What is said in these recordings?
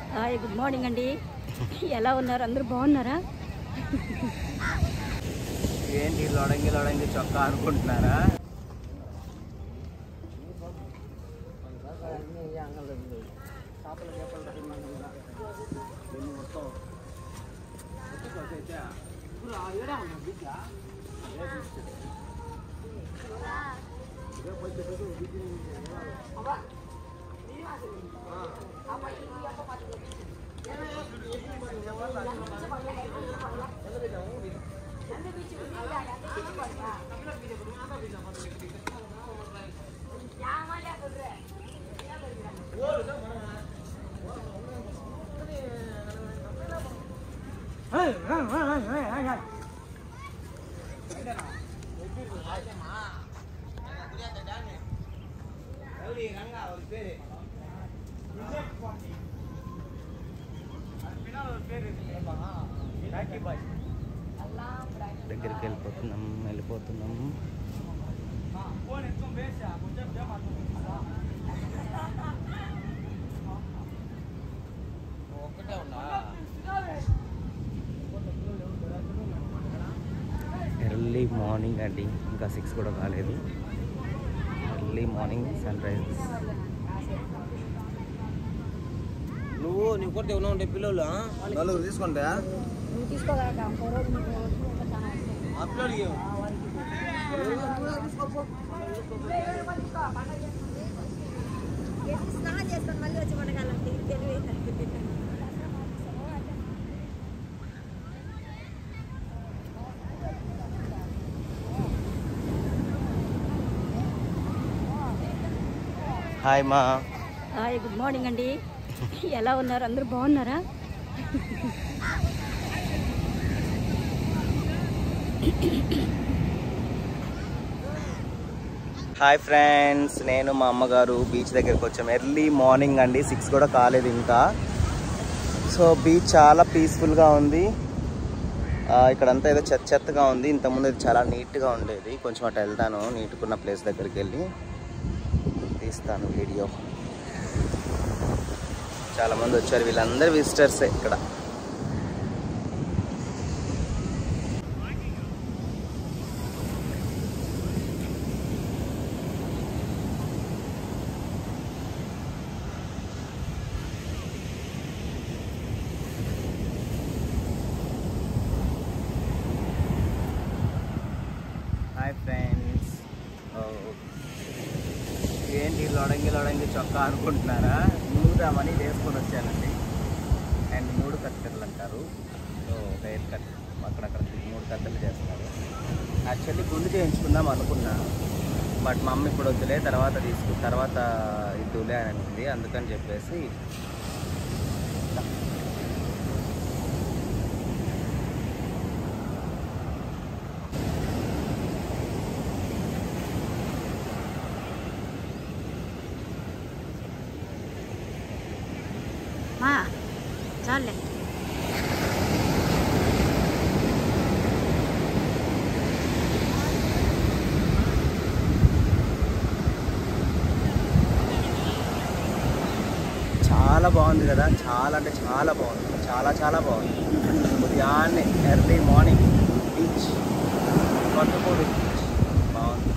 Hi good morning అండి ఎలా ఉన్నారు అందరూ బాగున్నారా ఏంటి లొడంగి లొడంగి చొక్కా అనుకుంటున్నారా దగ్గరికి వెళ్ళిపోతున్నాం వెళ్ళిపోతున్నాం ఎర్లీ మార్నింగ్ అండి ఇంకా సిక్స్ కూడా కాలేదు ఎర్లీ మార్నింగ్ సన్ రైజ్ నువ్వు నీ కొట్టి ఉన్నా ఉండే పిల్లలు నలుగురు తీసుకుంటా నువ్వు తీసుకోగలరా ఇంకో రోజు నీకు అప్లోడ్ స్నానం చేసుకొని మళ్ళీ వచ్చి వండగలండి తెలివి హాయ్ మా హాయ్ గుడ్ మార్నింగ్ అండి ఎలా ఉన్నారు అందరూ బాగున్నారా హాయ్ ఫ్రెండ్స్ నేను మా అమ్మగారు బీచ్ దగ్గరికి వచ్చాము ఎర్లీ మార్నింగ్ అండి సిక్స్ కూడా కాలేదు ఇంకా సో బీచ్ చాలా పీస్ఫుల్గా ఉంది ఆ, ఇక్కడంతా ఏదో చెత్త చెత్తగా ఉంది ఇంతకుముందు ఇది చాలా నీట్గా ఉండేది కొంచెం అటు వెళ్తాను నీట్కున్న ప్లేస్ దగ్గరికి వెళ్ళి తీస్తాను వీడియో చాలా మంది వచ్చారు వీళ్ళందరూ విజిటర్సే ఇక్కడ హాయ్ ఫ్రెండ్స్ ఏంటి లొడంగి లొడంగి చొక్కా అనుకుంటున్నారా నూదామని వేసుకొని వచ్చానండి అండ్ మూడు కత్తెరలు అంటారు సో హెయిర్ కట్ అక్కడక్కడ మూడు కత్తెరలు చేస్తారు యాక్చువల్లీ గుండు చేయించుకుందాం అనుకున్నా బట్ మా అమ్మ ఇప్పుడు వద్దులే తర్వాత తీసుకు తర్వాత ఇద్దులే అని అనింది అందుకని చెప్పేసి మా చాలే చాలా బాగుంది కదా చాలా అంటే చాలా బాగుంది చాలా చాలా బాగుంది ఉదయాన్నే early morning beach Kothapudi beach బాగుంది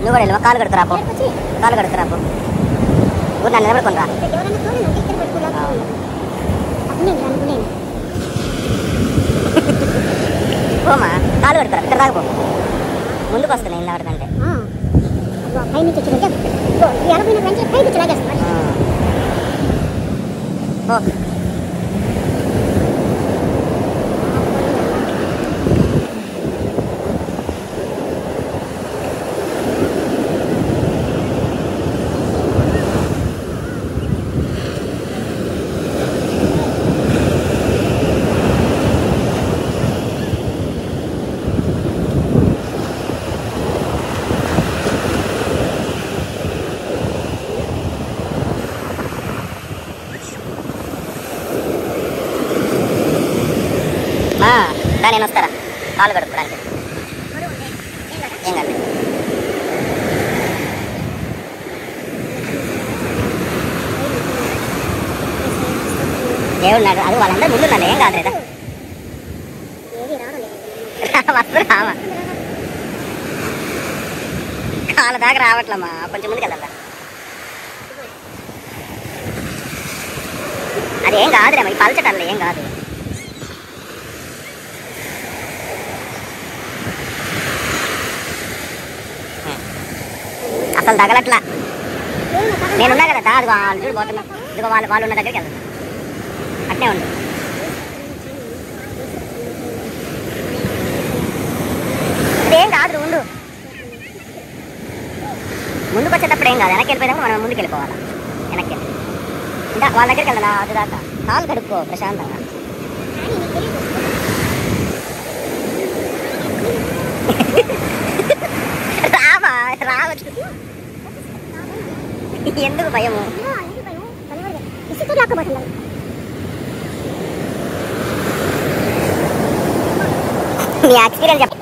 నువ్వు కూడా వెళ్ళవా కాలు కడుకురాపో కాలు కడుకురాపో ఊరు నన్ను నిలబడుకుని రా పోమా కాలు కడుకురా ఇక్కడ దాకా పో ముందుకు వస్తున్నాయి ఇంత కంటే పై నుంచి వచ్చిందంటే ఎనభై వెంటనే పై నుంచి లాగేస్తాను పో ఆ, రా నేను వస్తారా కాలు కడుక్కోడానికి ఏం కాదు దేవుడు నాకు అది వాళ్ళందరూ ముందు ఉన్నాడు ఏం కాదు లేదా ఏది రావడం లేదు వస్తారు రావా కాళ్ళ దాకా రావట్లమ్మా కొంచెం ముందుకు వెళ్దా అది ఏం కాదురేమో ఈ పలచటంలో ఏం కాదు అసలు తగలట్లా నేనున్నా కదా దా, అదిగో వాళ్ళు చూడు పోతున్నా ఇదిగో వాళ్ళు వాళ్ళు ఉన్న దగ్గరికి వెళ్తున్నా అట్నే ఉండు ఇదేం కాదు ఉండు ముందుకు వచ్చేటప్పుడు ఏం కాదు వెనక్కి వెళ్ళిపోయినప్పుడు మనం ముందుకు వెళ్ళిపోవాలి వెనక్కి ఇంకా వాళ్ళ దగ్గరికి వెళ్ళాలా అది దాకా కాలు కడుక్కో ప్రశాంతంగా రామా రావచ్చు ఎందుకు భయము ఇసుక లాక్కబోతున్నారు నీ ఎక్స్పీరియన్స్ చెప్ప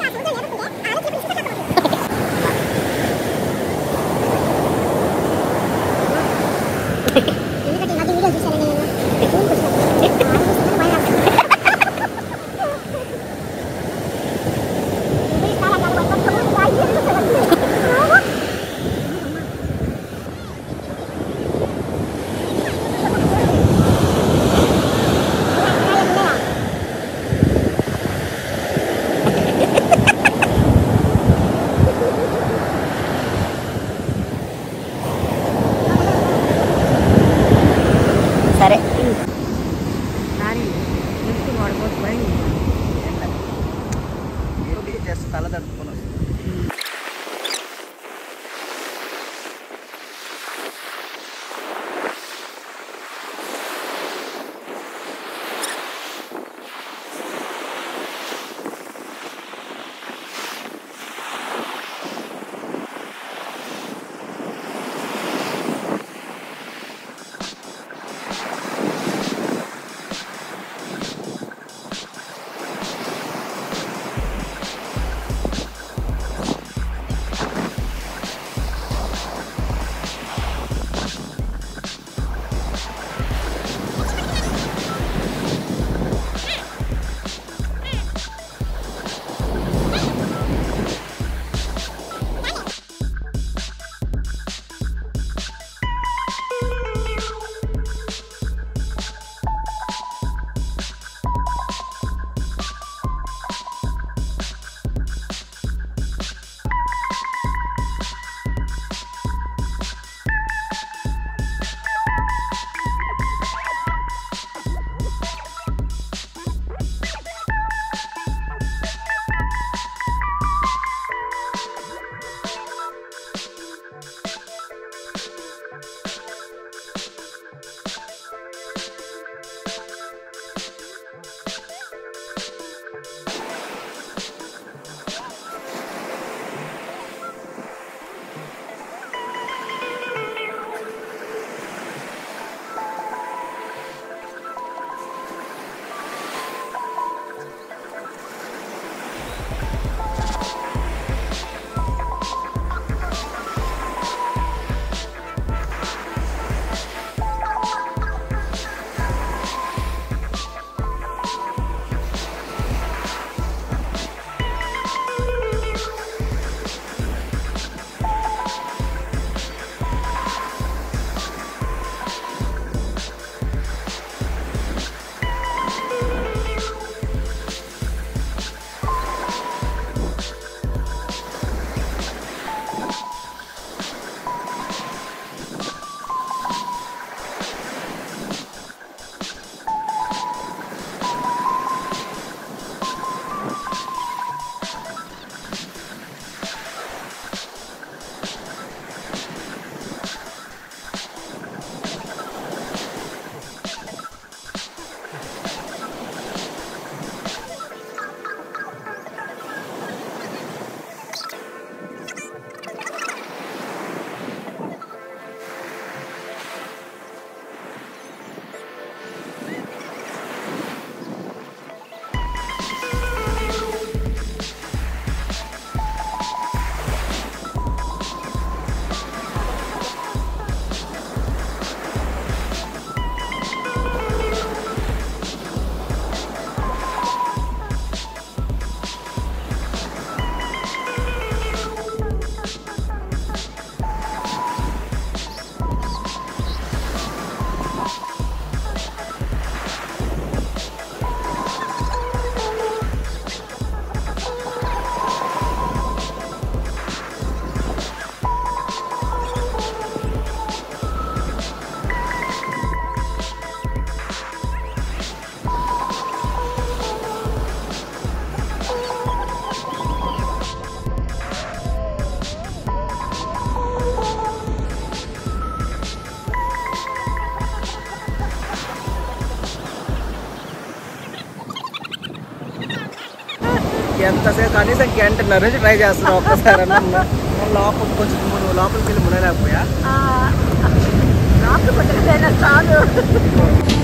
ఎందుకంటే మధ్య వీడియో చూశాను నేను రూమ్కి వచ్చినప్పుడు. ఆ రోజు చూశాను, భయం వేస్తుంది. ఇంగ్లీష్ చాలా చాలా భయపడుతున్నాను. ఆ ఇల్లు చూశాను. సరే జస్ట్ తల తడుపుకొని వస్తుంది ఎంతసేపు కనీసం గంటన్నర నుంచి ట్రై చేస్తున్నావు ఒక్కసారి లోపల కొంచెం నువ్వు లోపలికి వెళ్ళి మునలేకపోయా లోపల కొట్టకపోయినా చాలు